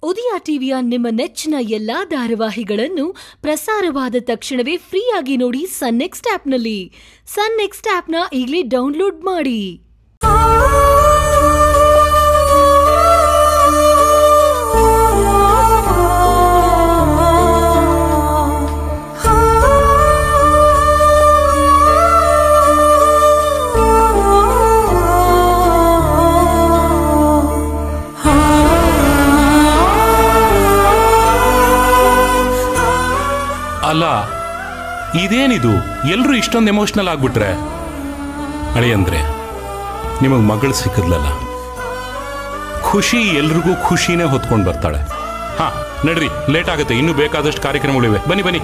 ಉದಯ ಟಿವಿಯ ನಿಮ್ಮ ನೆಚ್ಚಿನ ಎಲ್ಲಾ ಧಾರಾವಾಹಿಗಳನ್ನು ಪ್ರಸಾರವಾದ ತಕ್ಷಣವೇ ಫ್ರೀಯಾಗಿ ನೋಡಿ ಸನ್ ನೆಕ್ಸ್ಟ್ ಆಪ್ನಲ್ಲಿ ಸನ್ ನೆಕ್ಸ್ಟ್ ಆಪ್ನ ಈಗಲೇ ಡೌನ್ಲೋಡ್ ಮಾಡಿ ಅಲ್ಲ ಇದೇನಿದು ಎಲ್ರೂ ಇಷ್ಟೊಂದು ಎಮೋಷ್ನಲ್ ಆಗ್ಬಿಟ್ರೆ ಅಳಿಯಂದ್ರೆ ನಿಮಗೆ ಮಗಳು ಸಿಕ್ಕದ್ಲಲ್ಲ ಖುಷಿ ಎಲ್ರಿಗೂ ಖುಷಿನೇ ಹೊತ್ಕೊಂಡು ಬರ್ತಾಳೆ ಹಾ ನಡ್ರಿ ಲೇಟ್ ಆಗುತ್ತೆ ಇನ್ನೂ ಬೇಕಾದಷ್ಟು ಕಾರ್ಯಕ್ರಮಗಳಿವೆ ಬನ್ನಿ ಬನ್ನಿ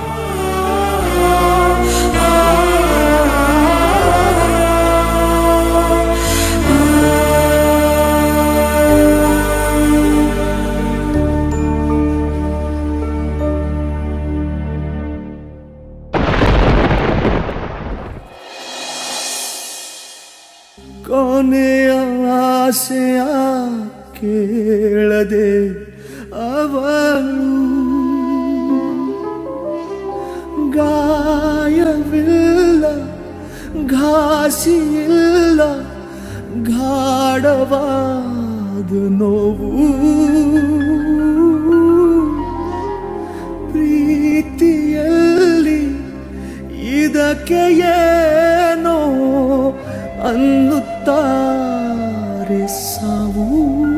ಕೊನೆಯ ಆಸೆಯ ಕೇಳದೆ ಅವಳು ಗಾಯವಿಲ್ಲ ಘಾಸಿಯಿಲ್ಲ ಗಾಢವಾದ ನೋವು ಪ್ರೀತಿಯಲ್ಲಿ ಇದಕ್ಕೆ ಏನೋ ಅನ್ನುತ್ತಾರೆ ಸಾವು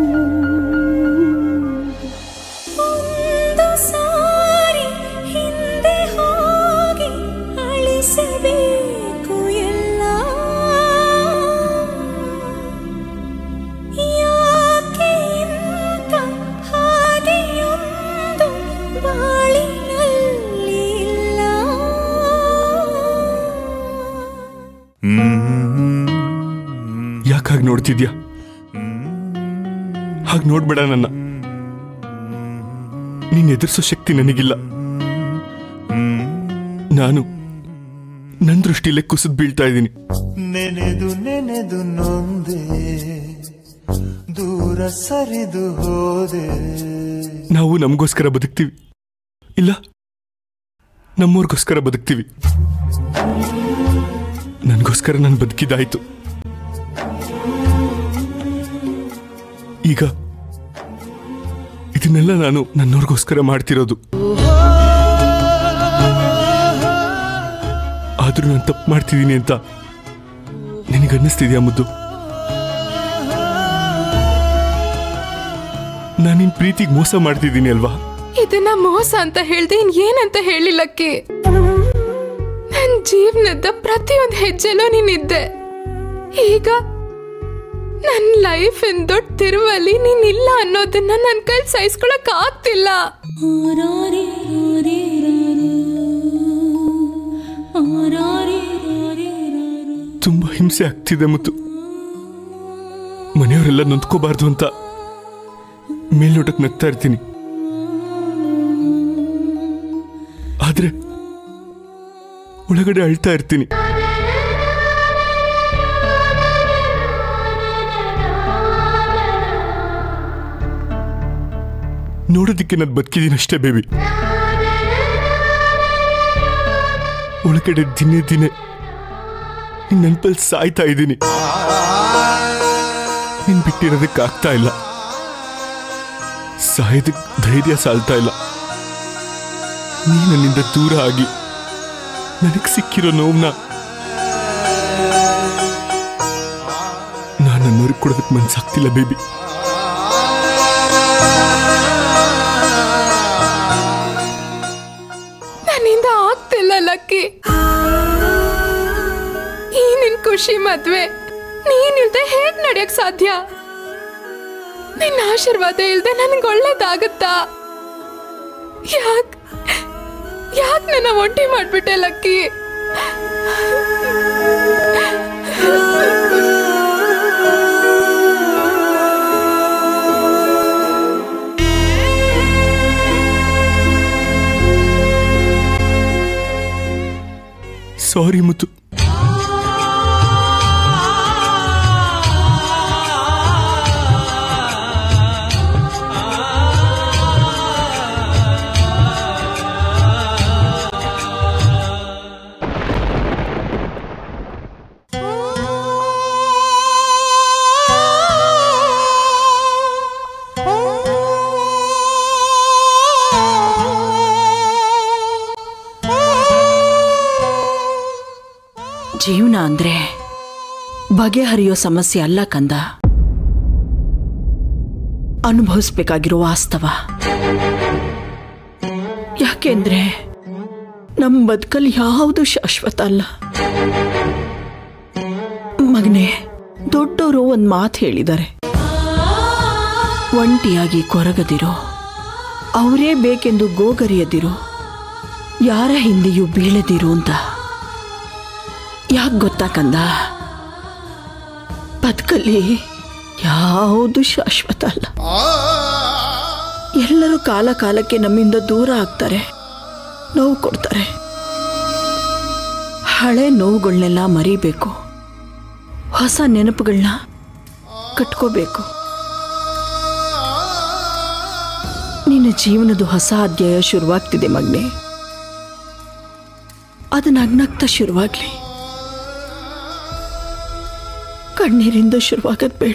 ಒಂದು ಸಾರಿ ಹಿಂದೆ ಹೋಗಿ ಅಳಿಸಬೇಕು ಎಲ್ಲ ಯಾಕೆ ಇಂಥ ಹಾದಿಯೊಂದು ಬಾಳಿನಲ್ಲಿ ಇಲ್ಲ ಯಾಕಾಗಿ ನೋಡ್ತಿದ್ಯಾ ಹಾಗೆ ನೋಡ್ಬೇಡ ನನ್ನ ನೀನ್ ಎದುರಿಸೋ ಶಕ್ತಿ ನನಗಿಲ್ಲ ನಾನು ನನ್ನ ದೃಷ್ಟಿಲೇ ಕುಸಿದ್ ಬೀಳ್ತಾ ಇದ್ದೀನಿ ನೆನೆದು ನೆನೆದು ನೊಂದೆ ದೂರ ಸರಿದು ಹೋದೆ ನಾವು ನಮಗೋಸ್ಕರ ಬದುಕ್ತೀವಿ ಇಲ್ಲ ನಮ್ಮವ್ರಿಗೋಸ್ಕರ ಬದುಕ್ತೀವಿ ನನಗೋಸ್ಕರ ನಾನು ಬದುಕಿದಾಯ್ತು ಈಗ ಇದನ್ನೆಲ್ಲ ನಾನು ನನ್ನವ್ರಿಗೋಸ್ಕರ ಮಾಡ್ತಿರೋದು ಆದ್ರೂ ನಾನು ತಪ್ಪು ಮಾಡ್ತಿದ್ದೀನಿ ಅಂತ ನಿನಗನ್ನಿಸ್ತಿದ್ಯಾ ಮುದ್ದು ನಾನು ನಿನ್ ಪ್ರೀತಿಗೆ ಮೋಸ ಮಾಡ್ತಿದ್ದೀನಿ ಅಲ್ವಾ ಇದನ್ನ ಮೋಸ ಅಂತ ಹೇಳ್ದೆ ಇನ್ ಏನಂತ ಹೇಳಿಲ್ಲಕ್ಕೆ ನನ್ ಜೀವನದ ಪ್ರತಿಯೊಂದು ಹೆಜ್ಜೆಲೂ ನೀನಿದ್ದೆ ಈಗ ನನ್ ಲೈಫ್ ಇನ್ ದೊಡ್ಡ ತಿರುವಲ್ಲಿ ನೀನ್ ಇಲ್ಲ ಅನ್ನೋದನ್ನ ನನ್ ಕೈ ಸಹಿಸ್ಕೊಳಕ್ ಆಗ್ತಿಲ್ಲ ತುಂಬಾ ಹಿಂಸೆ ಆಗ್ತಿದೆ ಮತ್ತು ಮನೆಯವರೆಲ್ಲ ನೊಂದ್ಕೋಬಾರ್ದು ಅಂತ ಮೇಲ್ನೋಟಕ್ಕೆ ನಗ್ತಾ ಇರ್ತೀನಿ ಆದ್ರೆ ಒಳಗಡೆ ಅಳ್ತಾ ಇರ್ತೀನಿ ನೋಡೋದಿಕ್ಕೆ ನಾನು ಬದುಕಿದ್ದೀನಿ ಅಷ್ಟೇ ಬೇಬಿ ಒಳಗಡೆ ದಿನೇ ದಿನೇ ನಿನ್ ನೆನಪಲ್ಲಿ ಸಾಯ್ತಾ ಇದ್ದೀನಿ ನಿನ್ ಬಿಟ್ಟಿರೋದಕ್ಕೆ ಆಗ್ತಾ ಇಲ್ಲ ಸಾಯೋದಕ್ಕೆ ಧೈರ್ಯ ಸಾಲ್ತಾ ಇಲ್ಲ ನೀ ನನ್ನಿಂದ ದೂರ ಆಗಿ ನನಗೆ ಸಿಕ್ಕಿರೋ ನೋವನ್ನ ನಾನು ನನ್ನವ್ರಿಗೆ ಕೊಡೋದಕ್ಕೆ ಮನ್ಸಾಗ್ತಿಲ್ಲ ಬೇಬಿ ನನ್ನಿಂದ ಆಗ್ತಿಲ್ಲ ಲಕ್ಕಿ ಈ ನಿನ್ ಖುಷಿ ಮದ್ವೆ ನೀನಿಲ್ದೆ ಹೇಗ್ ನಡೆಯಕ್ ಸಾಧ್ಯ ನಿನ್ನ ಆಶೀರ್ವಾದ ಇಲ್ದೆ ನನ್ಗೆ ಒಳ್ಳೇದಾಗತ್ತಾ ಯಾಕ್ ಯಾಕ್ ನನ್ನ ಒಂಟಿ ಮಾಡ್ಬಿಟ್ಟೆ ಲಕ್ಕಿ ಸಾರಿ ಮುತ್ತು ಜೀವನ ಅಂದ್ರೆ ಬಗೆಹರಿಯೋ ಸಮಸ್ಯೆ ಅಲ್ಲ ಕಂದ ಅನುಭವಿಸ್ಬೇಕಾಗಿರೋ ವಾಸ್ತವ ಯಾಕೆಂದ್ರೆ ನಮ್ಮ ಬದುಕಲ್ಲಿ ಯಾವುದು ಶಾಶ್ವತ ಅಲ್ಲ ಮಗನೇ ದೊಡ್ಡವರು ಒಂದು ಮಾತು ಹೇಳಿದ್ದಾರೆ ಒಂಟಿಯಾಗಿ ಕೊರಗದಿರೋ ಅವರೇ ಬೇಕೆಂದು ಗೋಗರಿಯದಿರೋ ಯಾರ ಹಿಂದೆಯೂ ಬೀಳದಿರು ಅಂತ ಯಾಕೆ ಗೊತ್ತಾ ಕಂದ ಬದುಕಲ್ಲಿ ಯಾವುದು ಶಾಶ್ವತ ಅಲ್ಲ ಎಲ್ಲರೂ ಕಾಲ ಕಾಲಕ್ಕೆ ನಮ್ಮಿಂದ ದೂರ ಆಗ್ತಾರೆ ನೋವು ಕೊಡ್ತಾರೆ ಹಳೆ ನೋವುಗಳನ್ನೆಲ್ಲ ಮರಿಬೇಕು ಹೊಸ ನೆನಪುಗಳನ್ನ ಕಟ್ಕೋಬೇಕು ನಿನ್ನ ಜೀವನದ ಹೊಸ ಅಧ್ಯಾಯ ಶುರುವಾಗ್ತಿದೆ ಮಗ್ನೆ ಅದು ನಗ್ನಗ್ತಾ ಶುರುವಾಗ್ಲಿ ಕಣ್ಣೀರಿಂದ ಶುರುವಾಗದ್ ಬೇಡ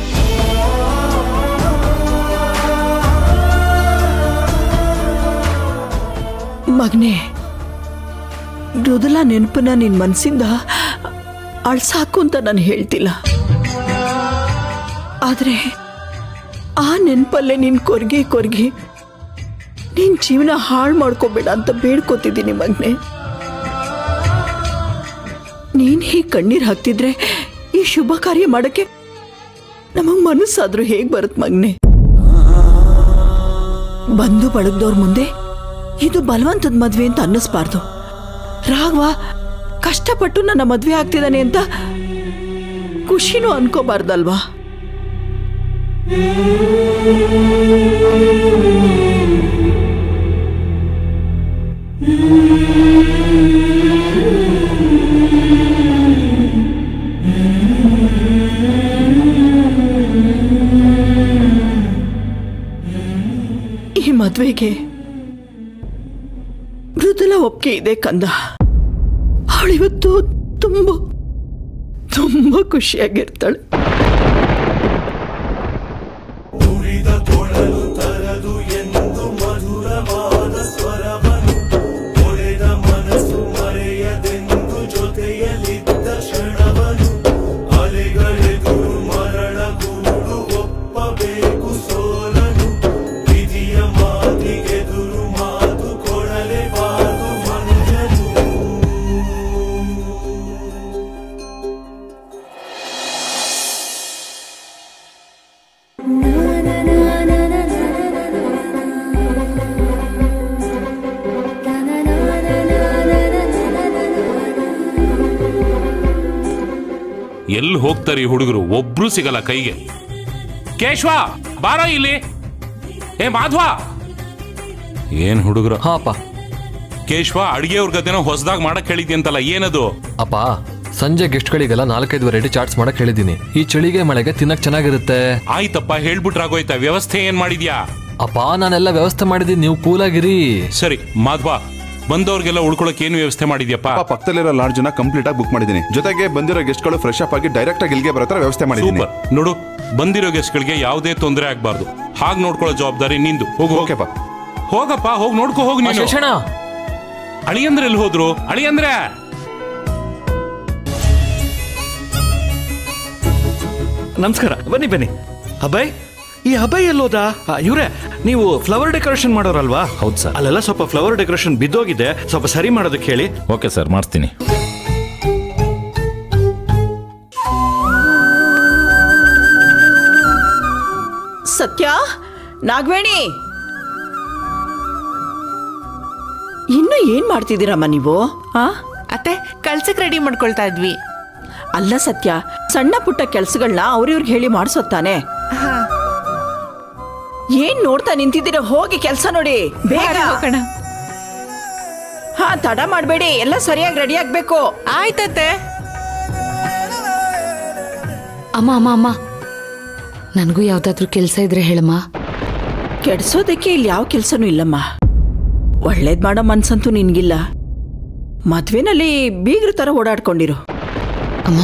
ಮಗ್ನೆ ಮೃದುಲ ನೆನಪನ್ನ ನಿನ್ ಮನ್ಸಿಂದ ಅಳ್ಸಾಕು ಅಂತ ನಾನು ಹೇಳ್ತಿಲ್ಲ ಆದ್ರೆ ಆ ನೆನಪಲ್ಲೇ ನೀನ್ ಕೊರ್ಗಿ ಕೊರ್ಗಿ ನಿನ್ ಜೀವನ ಹಾಳು ಮಾಡ್ಕೋಬೇಡ ಅಂತ ಬೇಡ್ಕೋತಿದ್ದೀನಿ ಮಗ್ನೆ ನೀನ್ ಹೀಗೆ ಕಣ್ಣೀರ್ ಹಾಕ್ತಿದ್ರೆ ಈ ಶುಭ ಕಾರ್ಯ ಮಾಡಕ್ಕೆ ನಮಗ್ ಮನಸ್ಸಾದ್ರೂ ಹೇಗ್ ಬರುತ್ ಮಗ್ನೆ ಬಂದು ಬಳಗದವ್ರ ಮುಂದೆ ಇದು ಬಲವಂತದ ಮದ್ವೆ ಅಂತ ಅನ್ನಿಸ್ಬಾರ್ದು ರಾಘವ ಕಷ್ಟಪಟ್ಟು ನನ್ನ ಮದ್ವೆ ಆಗ್ತಿದ್ದಾನೆ ಅಂತ ಖುಷಿನೂ ಅನ್ಕೋಬಾರ್ದಲ್ವಾ ಈ ಮದ್ವೆಗೆ ಮೃದುಲ ಒಪ್ಪಿಗೆ ಇದೆ ಕಂದ ಅವಳಿವತ್ತು ತುಂಬ ತುಂಬ ಖುಷಿಯಾಗಿರ್ತಾಳೆ ಎಲ್ಲಿ ಹೋಗ್ತಾರೆ ಈ ಹುಡುಗರು ಒಬ್ರು ಸಿಗಲ್ಲ ಕೈಗೆ ಕೇಶವ ಬಾರೋ ಇಲ್ಲಿ ಏ ಮಾಧವ ಏನ್ ಹುಡುಗರು ಹಾ ಅಪ್ಪ ಕೇಶವ ಅಡಿಗೆ ಅವ್ರ ಗದ್ದೆನ ಹೊಸದಾಗಿ ಮಾಡಕ್ ಹೇಳಿದ್ಯಂತಲ್ಲ ಏನದು ಅಪ್ಪ ಸಂಜೆ ಗೆಸ್ಟ್ಗಳಿಗೆಲ್ಲ ನಾಲ್ಕೈದು ವೆರೈಟಿ ಚಾಟ್ಸ್ ಮಾಡಕ್ ಹೇಳಿದ್ದೀನಿ ಈ ಚಳಿಗೆ ಮಳೆಗೆ ತಿನ್ನಕ್ ಚೆನ್ನಾಗಿರುತ್ತೆ ಆಯ್ತಪ್ಪ ಹೇಳ್ಬಿಟ್ರಾಗೋಯ್ತಾ ವ್ಯವಸ್ಥೆ ಏನ್ ಮಾಡಿದ್ಯಾ ಅಪ್ಪ ನಾನೆಲ್ಲ ವ್ಯವಸ್ಥೆ ಮಾಡಿದ್ದೀನಿ ನೀವು ಕೂಲಾಗಿರಿ ಸರಿ ಮಾಧವ ಬಂದವ್ರಿಗೆಲ್ಲ ಉಳ್ಕೊಳಕ್ ಏನು ವ್ಯವಸ್ಥೆ ಮಾಡಿದ್ಯಪ್ಪ ಆ ಪಕ್ಕದಲ್ಲಿರೋ ಲಾಡ್ಜನ್ನ ಕಂಪ್ಲೀಟ್ ಆಗಿ ಬುಕ್ ಮಾಡಿದ್ದೀನಿ ಜೊತೆಗೆ ಬಂದಿರೋ ಗೆಸ್ಟ್ಗಳು ಫ್ರೆಶ್ ಅಪ್ ಆಗಿ ಡೈರೆಕ್ಟ್ ಆಗಿ ಇಲ್ಲಿಗೆ ಬರೋ ಥರ ವ್ಯವಸ್ಥೆ ಮಾಡಿದ್ದೀನಿ ಸೂಪರ್ ನೋಡು ಬಂದಿರೋ ಗೆಸ್ಟ್ಗಳಿಗೆ ಯಾವುದೇ ತೊಂದರೆ ಆಗ್ಬಾರ್ದು ಹಾಗೆ ನೋಡ್ಕೊಳ್ಳೋ ಜವಾಬ್ದಾರಿ ನಿಂದು ಹೋಗು ಓಕೆಪ್ಪ ಹೋಗಪ್ಪ ಹೋಗಿ ನೋಡ್ಕೊ ಹೋಗಿ ಆ, ನೀನು ಶೇಷಣ್ಣ ಅಳಿಯಂದ್ರೆ ಎಲ್ಲಿ ಹೋದ್ರು ಅಳಿಯಂದ್ರೆ ನಮಸ್ಕಾರ ಬನ್ನಿ ಬನ್ನಿ ಅಭಯ್ ಈ ಅಭಯ್ ಎಲ್ಲೋದ ಇವ್ರೆ ನೀವು ಫ್ಲವರ್ ಡೆಕೋರೇಷನ್ ಮಾಡೋರಲ್ವಾ ಹೌದು ಸರ್ ಅಲ್ಲೆಲ್ಲ ಸ್ವಲ್ಪ ಫ್ಲವರ್ ಡೆಕೋರೇಷನ್ ಬಿದ್ದೋಗಿದೆ ಸ್ವಲ್ಪ ಸರಿ ಮಾಡೋದಕ್ಕೆ ಹೇಳಿ ಓಕೆ ಸರ್ ಮಾಡಿಸ್ತೀನಿ ಸತ್ಯ ನಾಗವೇಣಿ ಇನ್ನು ಏನ್ ಮಾಡ್ತಿದ್ದೀರಮ್ಮ ನೀವು ಆ ಅತ್ತೆ ಕಳ್ಸಕ್ ರೆಡಿ ಮಾಡ್ಕೊಳ್ತಾ ಇದ್ವಿ ಅಲ್ಲ ಸತ್ಯ ಸಣ್ಣ ಪುಟ್ಟ ಕೆಲ್ಸಗಳನ್ನ ಅವ್ರಿವ್ರಿಗೆ ಹೇಳಿ ಮಾಡಿಸೋತಾನೆ ಏನ್ ನೋಡ್ತಾ ನಿಂತಿದ್ದೀರ ಹೋಗಿ ಕೆಲ್ಸ ನೋಡಿ ಬೇಗ ಹೋಗೋಣ ಹಾ ತಡ ಮಾಡ್ಬೇಡಿ ಎಲ್ಲ ಸರಿಯಾಗಿ ರೆಡಿ ಆಗ್ಬೇಕು ಆಯ್ತತ್ತೆ ಅಮ್ಮ ಅಮ್ಮ ಅಮ್ಮ ನನಗೂ ಯಾವ್ದಾದ್ರೂ ಕೆಲಸ ಇದ್ರೆ ಹೇಳಮ್ಮ ಕೆಡ್ಸೋದಕ್ಕೆ ಇಲ್ಲಿ ಯಾವ ಕೆಲ್ಸನೂ ಇಲ್ಲಮ್ಮ ಒಳ್ಳೇದ್ ಮಾಡೋ ಮನ್ಸಂತೂ ನಿನ್ಗಿಲ್ಲ ಮದ್ವೆನಲ್ಲಿ ಬೀಗ್ರ ತರ ಓಡಾಡ್ಕೊಂಡಿರು ಅಮ್ಮ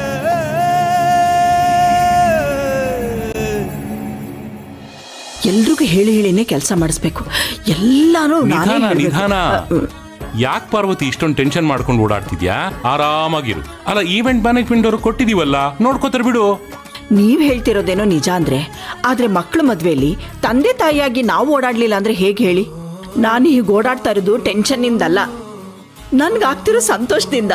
ಎಲ್ರಿಗೂ ಯಾವಾಗ ಹೇಳಿ ಹೇಳಿನೇ ಕೆಲಸ ಮಾಡಿಸ್ಬೇಕು ಎಲ್ಲಾನು ನಾನೇ ನಿಧಾನ ಹೇಳ್ಬೇಕು. ನಿಧಾನ ಅ, ಯಾಕೆ ಪಾರ್ವತಿ ಇಷ್ಟೊಂದು ಟೆನ್ಷನ್ ಮಾಡ್ಕೊಂಡು ಓಡಾಡ್ತಿದ್ಯಾ ಆರಾಮಾಗಿರು ಅಲ್ಲ ಈವೆಂಟ್ ಮ್ಯಾನೇಜ್ಮೆಂಟ್ ಅವ್ರು ಕೊಟ್ಟಿದೀವಲ್ಲ ನೋಡ್ಕೋತಾರ ಬಿಡು ನೀವ್ ಹೇಳ್ತಿರೋದೇನೋ ನಿಜ ಅಂದ್ರೆ ಆದ್ರೆ ಮಕ್ಕಳ ಮದ್ವೆಯಲ್ಲಿ ತಂದೆ ತಾಯಿಯಾಗಿ ನಾವು ಓಡಾಡ್ಲಿಲ್ಲ ಅಂದ್ರೆ ಹೇಗೆ ಹೇಳಿ ನಾನು ಹೀಗೆ ಓಡಾಡ್ತಾ ಇರೋದು ಟೆನ್ಷನ್ನಿಂದಲ್ಲ ನನ್ಗಾಗ್ತಿರೋ ಸಂತೋಷದಿಂದ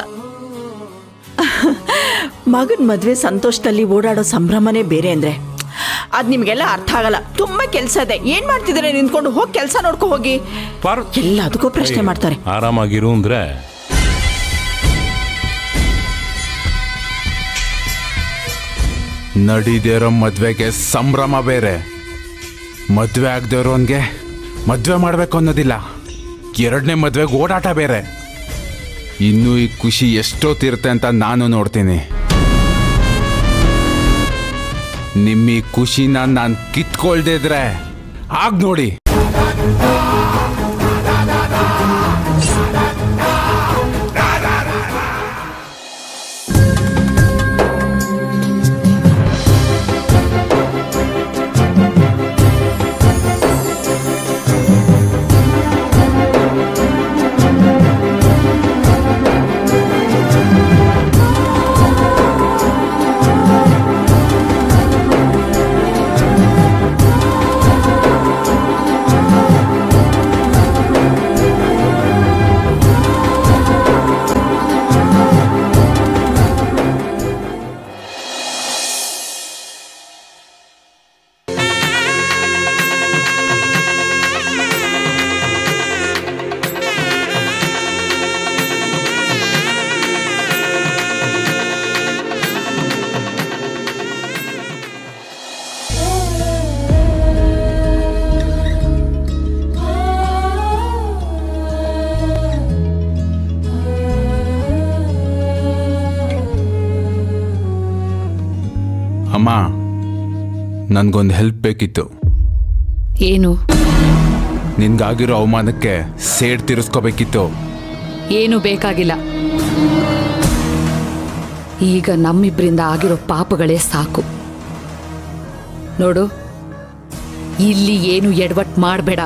ಮಗನ ಮದ್ವೆ ಸಂತೋಷದಲ್ಲಿ ಓಡಾಡೋ ಸಂಭ್ರಮನೇ ಬೇರೆ ಅಂದ್ರೆ ಅದ್ ನಿಮ್ಗೆಲ್ಲ ಅರ್ಥ ಆಗಲ್ಲ ತುಂಬಾ ಕೆಲಸ ಇದೆ ಏನ್ ಮಾಡ್ತಿದ್ರೆ ನಿಂತ್ಕೊಂಡು ಹೋಗಿ ಕೆಲಸ ನೋಡ್ಕೊ ಹೋಗಿ ಪಾರ್ ಎಲ್ಲದಕ್ಕೂ ಪ್ರಶ್ನೆ ಮಾಡ್ತಾರೆ ಆರಾಮಾಗಿರು ಅಂದ್ರೆ ನಡೀದೇ ಇರೋ ಮದ್ವೆಗೆ ಸಂಭ್ರಮ ಬೇರೆ ಮದ್ವೆ ಆಗದೆ ಇರೋನ್ಗೆ ಮದ್ವೆ ಮಾಡ್ಬೇಕು ಅನ್ನೋದಿಲ್ಲ ಎರಡನೇ ಮದ್ವೆಗೆ ಓಡಾಟ ಬೇರೆ ಇನ್ನೂ ಈ ಖುಷಿ ಎಷ್ಟೊತ್ತಿರುತ್ತೆ ಅಂತ ನಾನು ನೋಡ್ತೀನಿ ನಿಮ್ಮ ಈ ಖುಷಿನ ನಾನು ಕಿತ್ಕೊಳ್ದೇ ಇದ್ರೆ ಆಗ ನೋಡಿ ಅಮ್ಮ ನನ್ಗೊಂದು ಹೆಲ್ಪ್ ಬೇಕಿತ್ತು ಏನು ನಿನ್ಗಾಗಿರೋ ಅವಮಾನಕ್ಕೆ ಸೇಡ್ ತೀರಿಸ್ಕೋಬೇಕಿತ್ತು ಏನು ಬೇಕಾಗಿಲ್ಲ ಈಗ ನಮ್ಮಿಬ್ರಿಂದ ಆಗಿರೋ ಪಾಪಗಳೇ ಸಾಕು ನೋಡು ಇಲ್ಲಿ ಏನು ಎಡವಟ್ ಮಾಡಬೇಡ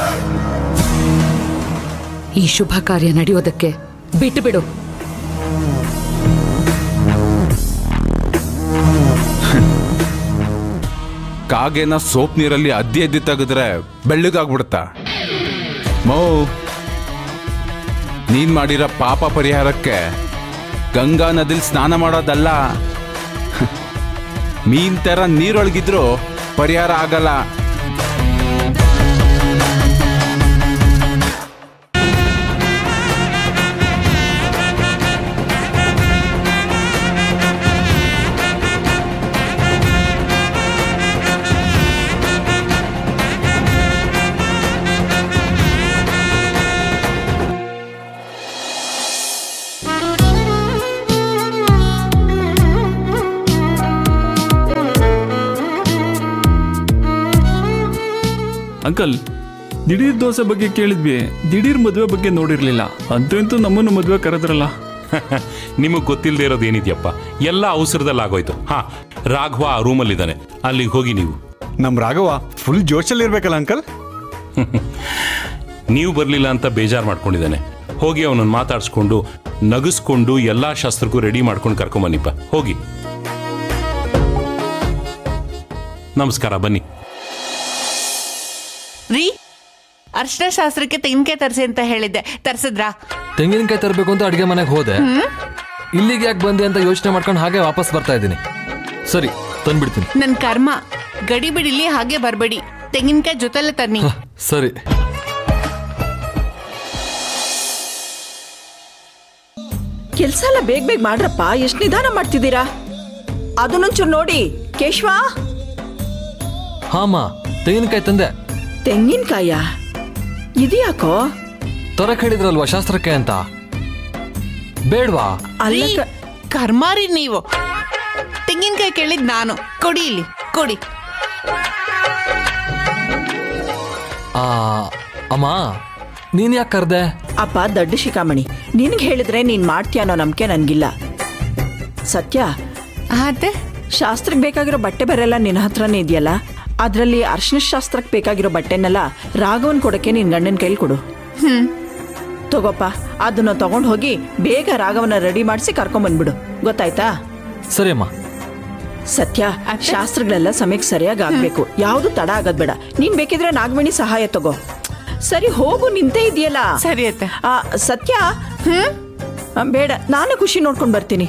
ಈ ಶುಭ ಕಾರ್ಯ ನಡೆಯೋದಕ್ಕೆ ಬಿಟ್ಟು ಬಿಡು ಕಾಗೆನ ಸೋಪ್ ನೀರಲ್ಲಿ ಅದ್ದಿ ಅದ್ದಿ ತೆಗೆದ್ರೆ ಬೆಳ್ಳಗಾಗ್ಬಿಡುತ್ತಾ ಮೌ ನೀನ್ ಮಾಡಿರೋ ಪಾಪ ಪರಿಹಾರಕ್ಕೆ ಗಂಗಾ ನದಿಲ್ ಸ್ನಾನ ಮಾಡೋದಲ್ಲ ಮೀನ್ ತರ ನೀರೊಳಗಿದ್ರು ಪರಿಹಾರ ಆಗಲ್ಲ ಅಂಕಲ್ ದಿಢೀರ್ ದೋಸೆ ಬಗ್ಗೆ ಕೇಳಿದ್ವಿ ದಿಢೀರ್ ಮದುವೆ ಬಗ್ಗೆ ನೋಡಿರ್ಲಿಲ್ಲ ಅಂತೂ ಇಂತೂ ನಮ್ಮನ್ನು ಮದುವೆ ಕರೆದ್ರಲ್ಲ ನಿಮಗೆ ಗೊತ್ತಿಲ್ಲದೆ ಇರೋದು ಏನಿದೆಯಪ್ಪ ಎಲ್ಲ ಅವಸರದಲ್ಲಿ ಆಗೋಯ್ತು ಹಾ ರಾಘವ ಆ ರೂಮಲ್ಲಿದ್ದಾನೆ ಅಲ್ಲಿಗೆ ಹೋಗಿ ನೀವು ನಮ್ ರಾಘವ ಫುಲ್ ಜೋಶಲ್ಲಿ ಇರ್ಬೇಕಲ್ಲ ಅಂಕಲ್ ನೀವು ಬರಲಿಲ್ಲ ಅಂತ ಬೇಜಾರು ಮಾಡ್ಕೊಂಡಿದ್ದಾನೆ ಹೋಗಿ ಅವನನ್ನು ಮಾತಾಡಿಸ್ಕೊಂಡು ನಗಿಸ್ಕೊಂಡು ಎಲ್ಲ ಶಾಸ್ತ್ರಕ್ಕೂ ರೆಡಿ ಮಾಡ್ಕೊಂಡು ಕರ್ಕೊಂಬನ್ನಿಪ್ಪ ಹೋಗಿ ನಮಸ್ಕಾರ ಬನ್ನಿ ರೀ ಅರ್ಶನ ಶಾಸ್ತ್ರಕ್ಕೆ ತೆಂಗಿನಕಾಯಿ ತರಿಸಿ ಅಂತ ಹೇಳಿದ್ದೆ ತರ್ಸಿದ್ರಾ ತೆಂಗಿನಕಾಯಿ ತರಬೇಕು ಅಂತ ಅಡುಗೆ ಮನೆಗೆ ಹೋದೆ ಇಲ್ಲಿಗೆ ಯಾಕೆ ಬಂದೆ ಅಂತ ಯೋಚನೆ ಮಾಡ್ಕೊಂಡು ಹಾಗೆ ವಾಪಸ್ ಬರ್ತಾ ಇದ್ದೀನಿ ಸರಿ ತಂದ್ಬಿಡ್ತೀನಿ ನನ್ ಕರ್ಮ ಗಡಿ ಬಿಡಿಲಿ ಹಾಗೆ ಬರ್ಬೇಡಿ ತೆಂಗಿನಕಾಯಿ ಜೊತೆಲೆ ತನ್ನಿ ಸರಿ ಕೆಲ್ಸ ಎಲ್ಲ ಬೇಗ ಬೇಗ ಮಾಡ್ರಪ್ಪ ಎಷ್ಟು ನಿಧಾನ ಮಾಡ್ತಿದ್ದೀರಾ ಅದನ್ನೊಂಚೂರು ನೋಡಿ ಕೇಶವ ಹಾಮ ತೆಂಗಿನಕಾಯಿ ತಂದೆ ತೆಂಗಿನಕಾಯ ಇದ್ಯಾಕೋ ತರಕ್ ಹೇಳಿದ್ರಲ್ವಾ ಶಾಸ್ತ್ರಕ್ಕೆ ಅಂತ ಬೇಡ್ವಾ ರೀ, ಕರ್ಮಾರಿ ನೀವು ತೆಂಗಿನಕಾಯಿ ಕೇಳಿದ್ ನಾನು ಕೊಡಿ ಇಲ್ಲಿ ಕೊಡಿ ಆ, ಅಮ್ಮ ನೀನ್ ಯಾಕೆ ಕರ್ದೆ ಅಪ್ಪ ದೊಡ್ಡ ಶಿಖಾಮಣಿ ನಿನ್ಗೆ ಹೇಳಿದ್ರೆ ನೀನ್ ಮಾಡ್ತೀಯ ಅನ್ನೋ ನಂಬಿಕೆ ನನ್ಗಿಲ್ಲ ಸತ್ಯ ಅತ್ತೆ ಶಾಸ್ತ್ರಕ್ಕೆ ಬೇಕಾಗಿರೋ ಬಟ್ಟೆ ಬರೆಲ್ಲ ನಿನ್ನ ಹತ್ರನೇ ಇದೆಯಲ್ಲ ಅದರಲ್ಲಿ ಅರ್ಶಿನ ಶಾಸ್ತ್ರಕ್ಕೆ ಬೇಕಾಗಿರೋ ಬಟ್ಟೆನೆಲ್ಲ ರಾಘವನ್ ಕೊಡಕ್ಕೆ ನಿನ್ ಗಂಡನ ಕೈಲಿ ಕೊಡು ಹ್ಮ್ ತಗೋಪ್ಪ ಅದನ್ನ ತಗೊಂಡು ಹೋಗಿ ಬೇಗ ರಾಘವನ ರೆಡಿ ಮಾಡಿಸಿ ಕರ್ಕೊಂಬಂದ್ಬಿಡು ಗೊತ್ತಾಯ್ತಾ ಸರಿ ಅಮ್ಮ ಸತ್ಯ ಶಾಸ್ತ್ರಗಳೆಲ್ಲ ಸಮಯಕ್ಕೆ ಸರಿಯಾಗಿ ಆಗ್ಬೇಕು ಯಾವುದು ತಡ ಆಗೋದ್ ಬೇಡ ನೀನ್ ಬೇಕಿದ್ರೆ ನಾಗಮಣಿ ಸಹಾಯ ತಗೋ ಸರಿ ಹೋಗು ನಿಂತೇ ಇದೆಯಲ್ಲ ಸರಿ ಅತ್ತೆ ಆ, ಸತ್ಯ ಆ, ಬೇಡ ನಾನು ಖುಷಿ ನೋಡ್ಕೊಂಡು ಬರ್ತೀನಿ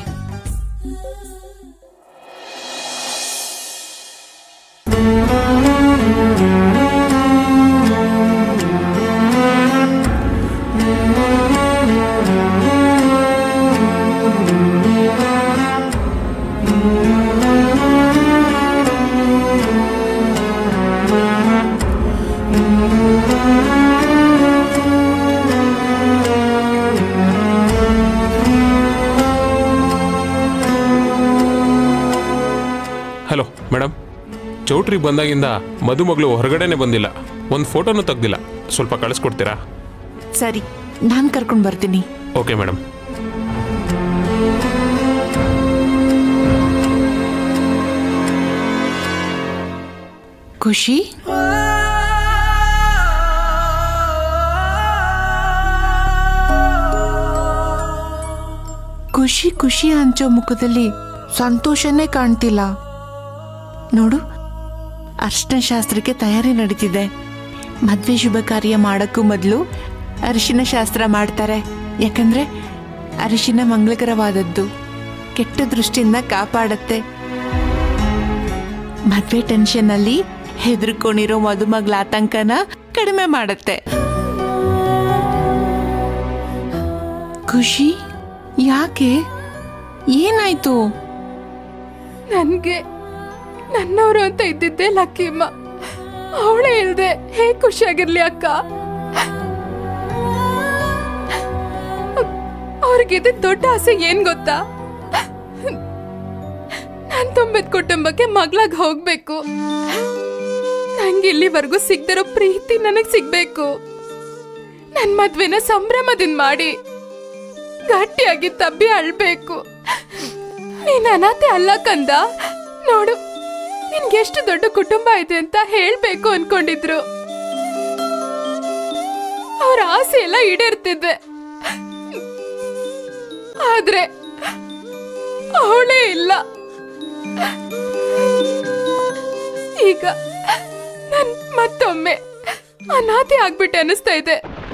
ಹಲೋ ಮೇಡಮ್ ಚೌಟ್ರಿಗೆ ಬಂದಾಗಿಂದ ಮದುಮಗಳು ಹೊರಗಡೆನೆ ಬಂದಿಲ್ಲ ಒಂದು ಫೋಟೋನು ತೆಗ್ದಿಲ್ಲ ಸ್ವಲ್ಪ ಕಳಿಸ್ಕೊಡ್ತೀರಾ ಸರಿ ನಾನು ಕರ್ಕೊಂಡು ಬರ್ತೀನಿ ಓಕೆ ಮೇಡಮ್ ಖುಷಿ ಖುಷಿ ಖುಷಿ ಹಂಚೋ ಮುಖದಲ್ಲಿ ಸಂತೋಷನೇ ಕಾಣ್ತಿಲ್ಲ ನೋಡು ಅರ್ಶಿನ ಶಾಸ್ತ್ರಕ್ಕೆ ತಯಾರಿ ನಡೀತಿದೆ ಮದ್ವೆ ಶುಭ ಕಾರ್ಯ ಮಾಡಕ್ಕೂ ಮೊದಲು ಅರಿಶಿನ ಶಾಸ್ತ್ರ ಮಾಡ್ತಾರೆ ಯಾಕಂದ್ರೆ ಅರಿಶಿನ ಮಂಗಳಕರವಾದದ್ದು ಕೆಟ್ಟ ದೃಷ್ಟಿಯಿಂದ ಕಾಪಾಡತ್ತೆ ಮದ್ವೆ ಟೆನ್ಷನ್ ಅಲ್ಲಿ ಹೆದರ್ಕೊಂಡಿರೋ ಮದುಮಗಳ ಆತಂಕನ ಕಡಿಮೆ ಮಾಡತ್ತೆ ಖುಷಿ ಯಾಕೆ ಏನಾಯ್ತು ನನ್ಗೆ ನನ್ನವರು ಅಂತ ಇದ್ದಿದ್ದೆ ಲಕ್ಕಿಮ್ಮ ಅವಳೇ ಇಲ್ದೆ ಹೇಗ್ ಖುಷಿಯಾಗಿರ್ಲಿ ಅಕ್ಕ ಅವ್ರಿಗಿದ್ದ ದೊಡ್ಡ ಆಸೆ ಏನ್ ಗೊತ್ತಾ ನಾನ್ ತುಂಬಿದ ಕುಟುಂಬಕ್ಕೆ ಮಗ್ಳಾಗ್ ಹೋಗ್ಬೇಕು ನಂಗೆ ಇಲ್ಲಿವರೆಗೂ ಸಿಗ್ದಿರೋ ಪ್ರೀತಿ ನನಗ್ ಸಿಗ್ಬೇಕು ನನ್ ಮದ್ವೆನ ಸಂಭ್ರಮದಿಂದ ಮಾಡಿ ಗಟ್ಟಿಯಾಗಿ ತಬ್ಬಿ ಅಳ್ಬೇಕು ನೀನ್ ಅನಾಥೆ ಅಲ್ಲ ಕಂದ ನೋಡು ನಿನ್ಗೆ ಎಷ್ಟು ದೊಡ್ಡ ಕುಟುಂಬ ಇದೆ ಅಂತ ಹೇಳ್ಬೇಕು ಅನ್ಕೊಂಡಿದ್ರು ಅವ್ರ ಆಸೆ ಎಲ್ಲ ಈಡೇರ್ತಿದ್ದೆ ಆದ್ರೆ ಅವಳೇ ಇಲ್ಲ ಈಗ ನನ್ ಮತ್ತೊಮ್ಮೆ ಅನಾಥೆ ಆಗ್ಬಿಟ್ಟೆ ಅನಿಸ್ತಾ ಇದೆ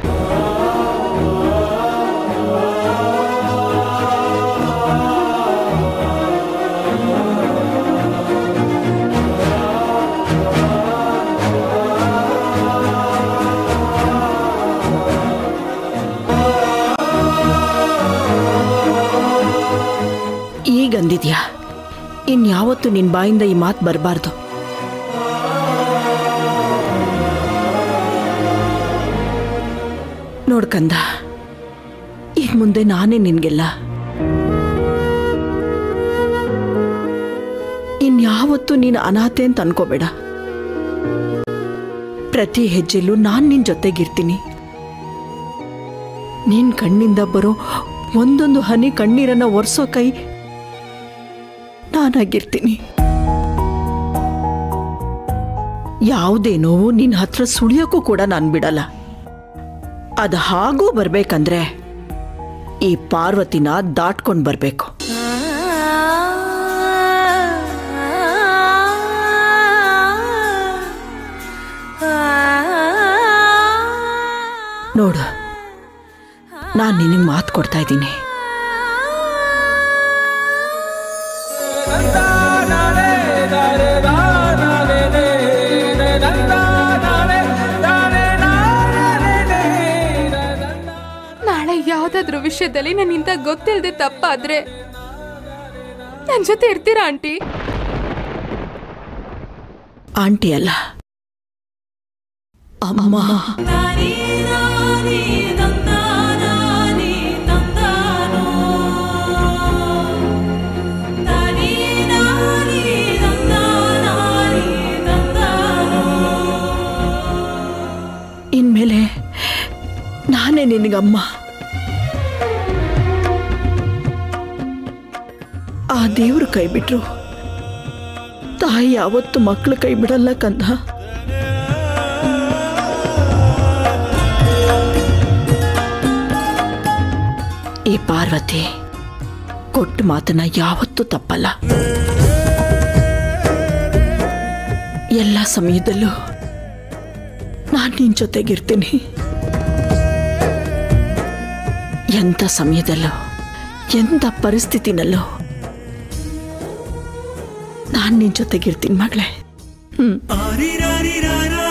ಈಗ ಅಂದಿದ್ಯಾ ಇನ್ಯಾವತ್ತು ನಿನ್ ಬಾಯಿಂದ ಈ ಮಾತು ಬರಬಾರ್ದು ನೋಡ್ಕಂದ ಈಗ ಮುಂದೆ ನಾನೇ ನಿನ್ಗೆಲ್ಲ ಇನ್ಯಾವತ್ತು ನೀನು ಅನಾಥೆ ಅಂತ ಅನ್ಕೋಬೇಡ ಪ್ರತಿ ಹೆಜ್ಜೆಲ್ಲೂ ನಾನ್ ನಿನ್ ಜೊತೆಗಿರ್ತೀನಿ ನಿನ್ ಕಣ್ಣಿಂದ ಬರೋ ಒಂದೊಂದು ಹನಿ ಕಣ್ಣೀರನ್ನ ಒರೆಸೋ ಕೈ ನಾನಾಗಿರ್ತೀನಿ ಯಾವುದೇ ನೋವು ನಿನ್ನ ಹತ್ರ ಸುಳಿಯೋಕ್ಕೂ ಕೂಡ ನಾನು ಬಿಡಲ್ಲ ಅದು ಹಾಗೂ ಬರ್ಬೇಕಂದ್ರೆ ಈ ಪಾರ್ವತಿನ ದಾಟ್ಕೊಂಡು ಬರಬೇಕು ನೋಡು ನಾನು ನಿನಗೆ ಮಾತು ಕೊಡ್ತಾ ಇದ್ದೀನಿ ನಾಳೆ ಯಾವ್ದಾದ್ರು ವಿಷಯದಲ್ಲಿ ನನ್ನಿಂದ ಗೊತ್ತಿಲ್ಲದೆ ತಪ್ಪಾದ್ರೆ ನನ್ ಜೊತೆ ಇರ್ತೀರಾ ಆಂಟಿ ಆಂಟಿ ಅಲ್ಲ ಅಮ್ಮ ಇನ್ಮೇಲೆ ನಾನೇ ನಿನಗಮ್ಮ ಆ ದೇವರು ಕೈ ಬಿಟ್ರು ತಾಯಿ ಯಾವತ್ತು ಮಕ್ಕಳ ಕೈ ಬಿಡಲ್ಲ ಕಂದ ಈ ಪಾರ್ವತಿ ಕೊಟ್ಟ ಮಾತನ್ನ ಯಾವತ್ತೂ ತಪ್ಪಲ್ಲ ಎಲ್ಲ ಸಮಯದಲ್ಲೂ ನಾನು ನಿನ್ ಜೊತೆಗಿರ್ತೀನಿ ಎಂಥ ಸಮಯದಲ್ಲೂ ಎಂಥ ಪರಿಸ್ಥಿತಿನಲ್ಲೂ ನಾನು ನಿನ್ ಜೊತೆಗಿರ್ತೀನಿ ಮಗಳೇ ಹ್ಮ್ ಆರಿರಾರಿರಾರಾ